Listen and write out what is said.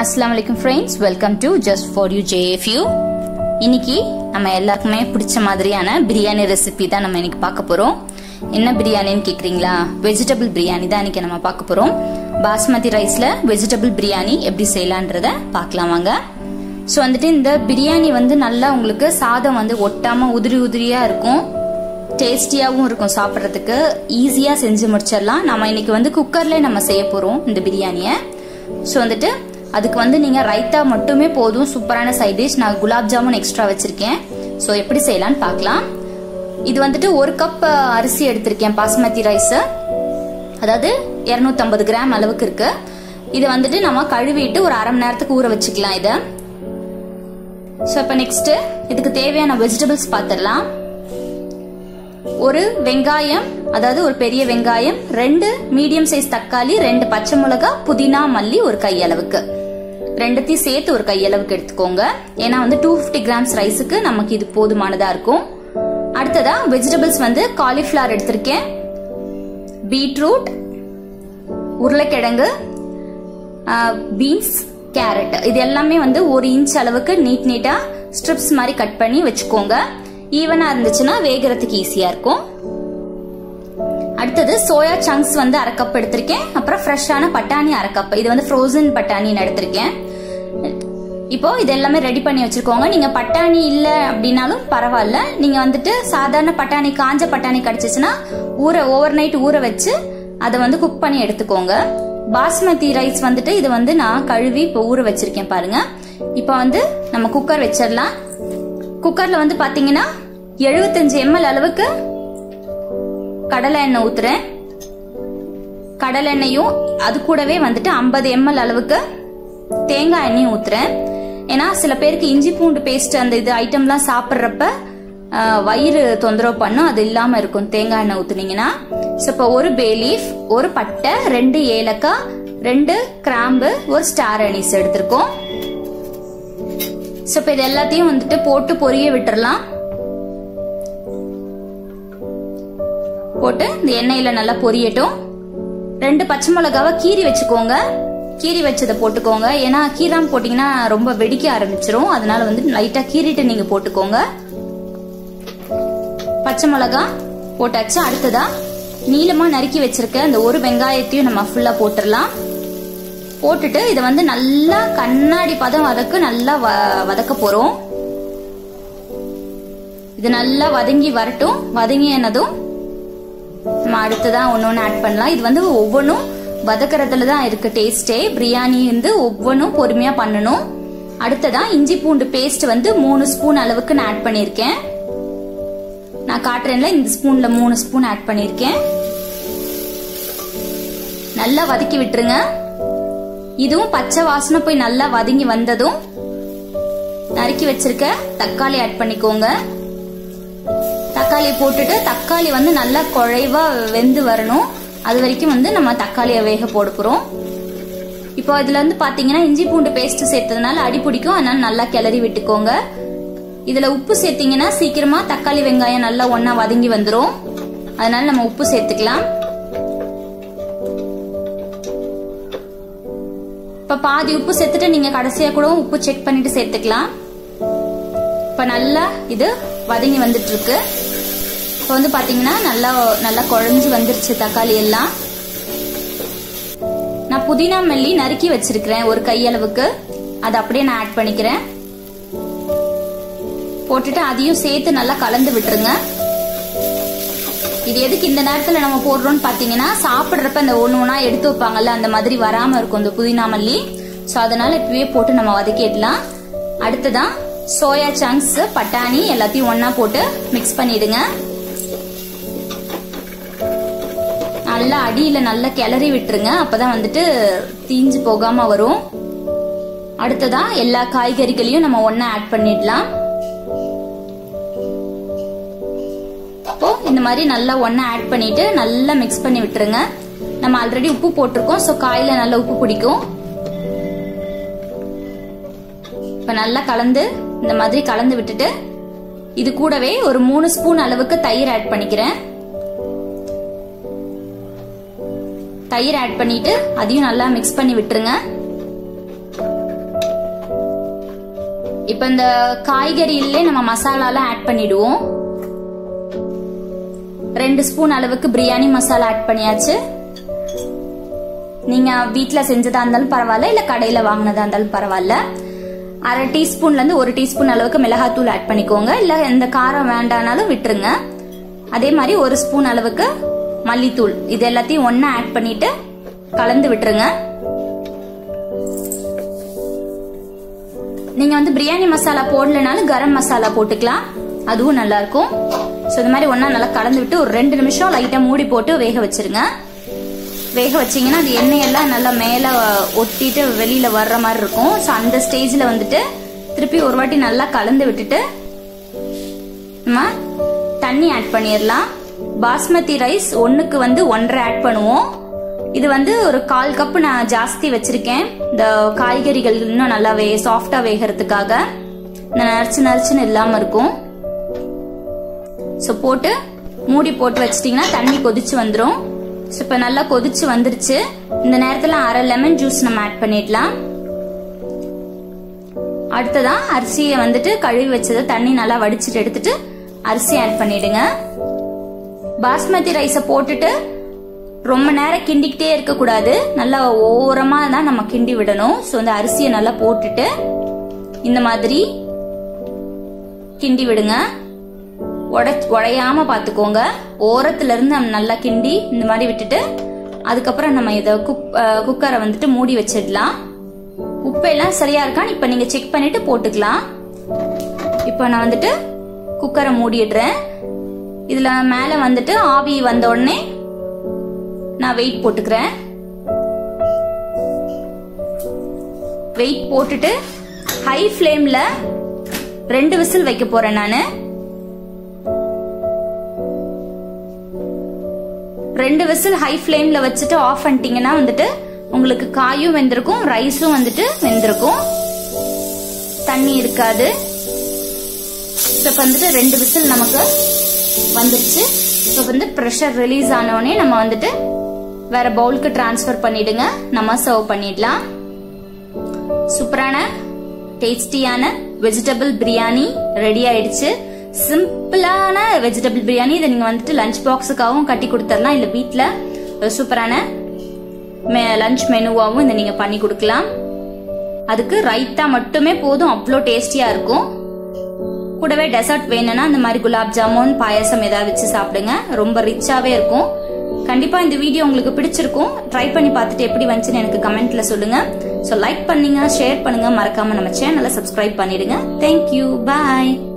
அஸ்ஸலாமு அலைக்கும் friends welcome to just for you JFU இன்னைக்கு நம்ம எல்லாருக்குமே பிடிச்ச மாதிரியான பிரியாணி ரெசிபி தான் நம்ம இன்னைக்கு பார்க்க போறோம் என்ன பிரியாணின்னு கேக்குறீங்களா வெஜிடபிள் பிரியாணி தான் இன்னைக்கு நம்ம பார்க்க போறோம் பாஸ்மதி ரைஸ்ல வெஜிடபிள் பிரியாணி எப்படி செய்யலான்றத பார்க்கலாம் வாங்க ஸோ வந்துட்டு இந்த பிரியாணி வந்து நல்லா உங்களுக்கு சாதம் வந்து ஒட்டாம உதிரி உதிரியா இருக்கும் டேஸ்டியாகவும் இருக்கும் சாப்பிட்றதுக்கு ஈஸியாக செஞ்சு முடிச்சிடலாம் நம்ம இன்னைக்கு வந்து குக்கர்லேயே நம்ம செய்ய போகிறோம் இந்த பிரியாணியை ஸோ வந்துட்டு அதுக்கு வந்து நீங்கள் ரைத்தா மட்டுமே போதும் சூப்பரான சைட் டிஷ் நான் குலாப் ஜாமுன் எக்ஸ்ட்ரா வச்சுருக்கேன் ஸோ எப்படி செய்யலான்னு பார்க்கலாம் இது வந்துட்டு ஒரு கப் அரிசி எடுத்திருக்கேன் பாஸ்மதி ரைஸு அதாவது இரநூத்தம்பது கிராம் அளவுக்கு இருக்கு இதை வந்துட்டு நம்ம கழுவிட்டு ஒரு அரை மணி நேரத்துக்கு ஊற வச்சுக்கலாம் இதை ஸோ இப்போ நெக்ஸ்ட் இதுக்கு தேவையான வெஜிடபிள்ஸ் பார்த்துடலாம் ஒரு வெங்காயம் அதாவது ஒரு பெரிய வெங்காயம் ரெண்டு மீடியம் சைஸ் தக்காளி ரெண்டு பச்சை மிளகாய் புதினா மல்லி ஒரு கையளவுக்கு ரெண்டுத்தையும் சேர்த்து ஒரு கையளவுக்கு எடுத்துக்கோங்க ஏன்னா வந்து டூ ஃபிஃப்டி கிராம்ஸ் ரைஸுக்கு நமக்கு இது போதுமானதா இருக்கும் அடுத்ததா வெஜிடபிள்ஸ் வந்து காலிஃபிளவர் எடுத்திருக்கேன் பீட்ரூட் உருளைக்கிழங்கு பீன்ஸ் கேரட் இது எல்லாமே வந்து ஒரு இன்ச் அளவுக்கு நீட் நீட்டா ஸ்ட்ரிப்ஸ் மாதிரி கட் பண்ணி வச்சுக்கோங்க ஈவனா இருந்துச்சுன்னா வேகிறதுக்கு ஈஸியா இருக்கும் அடுத்தது சோயா சங்க்ஸ் வந்து அரை கப் எடுத்திருக்கேன் அப்புறம் ஃப்ரெஷ்ஷான பட்டாணி அரை கப் இது வந்து ஃப்ரோசன் பட்டாணின்னு எடுத்திருக்கேன் இப்போ இது எல்லாமே ரெடி பண்ணி வச்சிருக்கோங்க நீங்க பட்டாணி இல்ல அப்படின்னாலும் பரவாயில்ல நீங்க வந்துட்டு சாதாரண பட்டாணி காஞ்ச பட்டாணி கிடைச்சிச்சுன்னா ஊற ஓவர் நைட் ஊற வச்சு அதை வந்து குக் பண்ணி எடுத்துக்கோங்க பாஸ்மதி ரைஸ் வந்துட்டு இது வந்து நான் கழுவி இப்போ ஊற வச்சிருக்கேன் பாருங்க இப்போ வந்து நம்ம குக்கர் வச்சிடலாம் குக்கர்ல வந்து பாத்தீங்கன்னா எழுபத்தஞ்சு எம்எல் அளவுக்கு கடலை எண்ணெய் ஊத்துறேன் கடலை எண்ணெயும் அது கூடவே வந்துட்டு ஐம்பது எம்எல் அளவுக்கு தேங்காய் எண்ணெயும் ஊத்துறேன் ஏன்னா சில பேருக்கு இஞ்சி பூண்டு பேஸ்ட் அந்த இது ஐட்டம்லாம் சாப்பிட்றப்ப வயிறு தொந்தரவு பண்ணும் அது இல்லாம இருக்கும் தேங்காய் எண்ணெய் ஊத்துனீங்கன்னா ஸோ இப்போ ஒரு பேலீஃப் ஒரு பட்டை ரெண்டு ஏலக்காய் ரெண்டு கிராம்பு ஒரு ஸ்டார் அனீஸ் எடுத்திருக்கோம் ஸோ இப்போ இது எல்லாத்தையும் வந்துட்டு போட்டு பொரிய விட்டுறலாம் போட்டு இந்த எண்ணெயில நல்லா பொரியட்டும் ரெண்டு பச்சை மிளகாவை கீறி வச்சுக்கோங்க கீறி வச்சதை போட்டுக்கோங்க ஏன்னா கீராம் போட்டீங்கன்னா ரொம்ப வெடிக்க ஆரம்பிச்சிரும் அதனால வந்து லைட்டா கீறிட்டு நீங்க போட்டுக்கோங்க பச்சை மிளகா போட்டாச்சு அடுத்ததா நீளமா நறுக்கி வச்சிருக்க அந்த ஒரு வெங்காயத்தையும் நம்ம ஃபுல்லா போட்டுடலாம் போட்டுட்டு இதை வந்து நல்லா கண்ணாடி பதம் வதக்கு நல்லா வதக்க போறோம் இது நல்லா வதங்கி வரட்டும் வதங்கினதும் நம்ம அடுத்ததான் ஒன்று ஒன்று ஆட் பண்ணலாம் இது வந்து ஒவ்வொன்றும் வதக்கிறதுல தான் இருக்கு டேஸ்டே பிரியாணி வந்து ஒவ்வொன்றும் பொறுமையாக பண்ணணும் அடுத்ததான் இஞ்சி பூண்டு பேஸ்ட் வந்து மூணு ஸ்பூன் அளவுக்கு நான் ஆட் பண்ணியிருக்கேன் நான் காட்டுறேன்ல இந்த ஸ்பூன்ல மூணு ஸ்பூன் ஆட் பண்ணியிருக்கேன் நல்லா வதக்கி விட்டுருங்க இதுவும் பச்சை வாசனை போய் நல்லா வதங்கி வந்ததும் நறுக்கி வச்சிருக்க தக்காளி ஆட் பண்ணிக்கோங்க தக்காளி போட்டுட்டு தக்காளி வந்து நல்லா குழைவா வெந்து வரணும் அது வரைக்கும் வந்து நம்ம தக்காளியை வேக போட போறோம் இப்போ இதுல வந்து பாத்தீங்கன்னா இஞ்சி பூண்டு பேஸ்ட் சேர்த்ததுனால அடி பிடிக்கும் அதனால நல்லா கிளறி விட்டுக்கோங்க இதுல உப்பு சேர்த்தீங்கன்னா சீக்கிரமா தக்காளி வெங்காயம் நல்லா ஒன்னா வதங்கி வந்துடும் அதனால நம்ம உப்பு சேர்த்துக்கலாம் இப்ப பாதி உப்பு சேர்த்துட்டு நீங்க கடைசியா கூட உப்பு செக் பண்ணிட்டு சேர்த்துக்கலாம் இப்ப நல்லா இது வதங்கி வந்துட்டு இருக்கு இப்போ வந்து பாத்தீங்கன்னா நல்லா நல்லா குழஞ்சு வந்துருச்சு தக்காளி எல்லாம் நான் புதினா மல்லி நறுக்கி வச்சிருக்கிறேன் ஒரு கையளவுக்கு அதை அப்படியே நான் ஆட் பண்ணிக்கிறேன் போட்டுட்டு அதையும் சேர்த்து நல்லா கலந்து விட்டுருங்க இது எதுக்கு இந்த நேரத்துல நம்ம போடுறோம்னு பாத்தீங்கன்னா சாப்பிடுறப்ப இந்த ஒண்ணு ஒண்ணா எடுத்து வைப்பாங்கல்ல அந்த மாதிரி வராம இருக்கும் இந்த புதினா மல்லி சோ அதனால இப்பவே போட்டு நம்ம வதக்கிடலாம் அடுத்ததான் சோயா சங்க்ஸ் பட்டாணி எல்லாத்தையும் ஒன்னா போட்டு மிக்ஸ் பண்ணிடுங்க நல்லா அடியில நல்லா கிளறி விட்டுருங்க அப்பதான் வந்துட்டு தீஞ்சு போகாம வரும் அடுத்ததா எல்லா காய்கறிகளையும் நம்ம ஒன்னா ஆட் பண்ணிடலாம் இப்போ இந்த மாதிரி நல்லா ஒன்னா ஆட் பண்ணிட்டு நல்லா மிக்ஸ் பண்ணி விட்டுருங்க நம்ம ஆல்ரெடி உப்பு போட்டிருக்கோம் ஸோ காயில நல்லா உப்பு பிடிக்கும் இப்ப நல்லா கலந்து இந்த மாதிரி கலந்து விட்டுட்டு இது கூடவே ஒரு மூணு ஸ்பூன் அளவுக்கு தயிர் ஆட் பண்ணிக்கிறேன் தயிர் ஆட் பண்ணிட்டு அதையும் நல்லா மிக்ஸ் பண்ணி விட்டுருங்க இப்போ இந்த காய்கறியிலே நம்ம மசாலாலாம் ஆட் பண்ணிடுவோம் ரெண்டு ஸ்பூன் அளவுக்கு பிரியாணி மசாலா ஆட் பண்ணியாச்சு நீங்க வீட்ல செஞ்சதா இருந்தாலும் பரவாயில்ல இல்ல கடையில வாங்கினதா இருந்தாலும் பரவாயில்ல அரை டீஸ்பூன்ல இருந்து ஒரு டீஸ்பூன் அளவுக்கு மிளகாத்தூள் ஆட் பண்ணிக்கோங்க இல்ல எந்த காரம் வேண்டானாலும் விட்டுருங்க அதே மாதிரி ஒரு ஸ்பூன் அளவுக்கு மல்லித்தூள் இது எல்லாத்தையும் ஒன்னா ஆட் பண்ணிட்டு கலந்து விட்டுருங்க நீங்க வந்து பிரியாணி மசாலா போடலனாலும் கரம் மசாலா போட்டுக்கலாம் அதுவும் நல்லா இருக்கும் ஸோ இந்த மாதிரி ஒன்றா நல்லா கலந்து விட்டு ஒரு ரெண்டு நிமிஷம் லைட்டாக மூடி போட்டு வேக வச்சிருங்க வேக வச்சீங்கன்னா அது எண்ணெயெல்லாம் நல்லா மேலே ஒட்டிட்டு வெளியில வர்ற மாதிரி இருக்கும் ஸோ அந்த ஸ்டேஜில் வந்துட்டு திருப்பி ஒரு வாட்டி நல்லா கலந்து விட்டுட்டு நம்ம தண்ணி ஆட் பண்ணிடலாம் பாஸ்மதி ரைஸ் ஒன்றுக்கு வந்து ஒன்றரை ஆட் பண்ணுவோம் இது வந்து ஒரு கால் கப்பு நான் ஜாஸ்தி வச்சிருக்கேன் இந்த காய்கறிகள் இன்னும் நல்லா வே சாஃப்டா வேகிறதுக்காக இந்த நரிச்சு நரிச்சுன்னு இல்லாம இருக்கும் ஸோ போட்டு மூடி போட்டு வச்சிட்டிங்கன்னா தண்ணி கொதிச்சு வந்துடும் ஸோ இப்போ நல்லா கொதிச்சு வந்துருச்சு இந்த நேரத்தில் அரை லெமன் ஜூஸ் நம்ம ஆட் பண்ணிடலாம் அடுத்ததா அரிசியை வந்துட்டு கழுவி வச்சதை தண்ணி நல்லா வடிச்சிட்டு எடுத்துட்டு அரிசி ஆட் பண்ணிடுங்க பாஸ்மதி ரைஸை போட்டுட்டு ரொம்ப நேரம் கிண்டிக்கிட்டே இருக்கக்கூடாது நல்லா ஓரமா தான் நம்ம கிண்டி விடணும் ஸோ இந்த அரிசியை நல்லா போட்டுட்டு இந்த மாதிரி கிண்டி விடுங்க உடை உடையாம பார்த்துக்கோங்க ஓரத்துல இருந்து நம்ம நல்லா கிண்டி இந்த மாதிரி விட்டுட்டு அதுக்கப்புறம் நம்ம இதை குக் குக்கரை வந்துட்டு மூடி வச்சிடலாம் உப்பு எல்லாம் சரியா இருக்கான்னு இப்போ நீங்க செக் பண்ணிட்டு போட்டுக்கலாம் இப்போ நான் வந்துட்டு குக்கரை மூடிடுறேன் இதுல மேல வந்துட்டு ஆவி வந்த உடனே நான் வெயிட் போட்டுக்கிறேன் வெயிட் போட்டுட்டு ஹை ஃப்ளேம்ல ரெண்டு விசில் வைக்க போறேன் நான் ரெண்டு விசில் ஹை ஃப்ளேம்ல வச்சுட்டு ஆஃப் பண்ணிட்டீங்கன்னா வந்துட்டு உங்களுக்கு காயும் வெந்திருக்கும் ரைஸும் வந்துட்டு வெந்திருக்கும் தண்ணி இருக்காது இப்போ வந்துட்டு ரெண்டு விசில் நமக்கு வந்துருச்சு இப்போ வந்து ப்ரெஷர் ரிலீஸ் ஆனோடனே நம்ம வந்துட்டு வேற பவுலுக்கு டிரான்ஸ்ஃபர் பண்ணிடுங்க நம்ம சர்வ் பண்ணிடலாம் சூப்பரான டேஸ்டியான வெஜிடபிள் பிரியாணி ரெடி ஆயிடுச்சு சிம்பிளான வெஜிடபிள் பிரியாணி இதை நீங்க வந்துட்டு லஞ்ச் பாக்ஸுக்காகவும் கட்டி கொடுத்துடலாம் இல்ல வீட்ல ஒரு சூப்பரான லஞ்ச் மெனுவாகவும் இதை நீங்க பண்ணி கொடுக்கலாம் அதுக்கு ரைத்தா மட்டுமே போதும் அவ்வளோ டேஸ்டியா இருக்கும் கூடவே டெசர்ட் வேணும்னா இந்த மாதிரி குலாப் ஜாமுன் பாயசம் ஏதாவது வச்சு சாப்பிடுங்க ரொம்ப ரிச்சாவே இருக்கும் கண்டிப்பா இந்த வீடியோ உங்களுக்கு பிடிச்சிருக்கும் ட்ரை பண்ணி பார்த்துட்டு எப்படி வந்துச்சுன்னு எனக்கு கமெண்ட்ல சொல்லுங்க ஸோ லைக் பண்ணுங்க ஷேர் பண்ணுங்க மறக்காம நம்ம சேனலை சப்ஸ்கிரைப் பண்ணிடுங்க தேங்க்யூ பாய்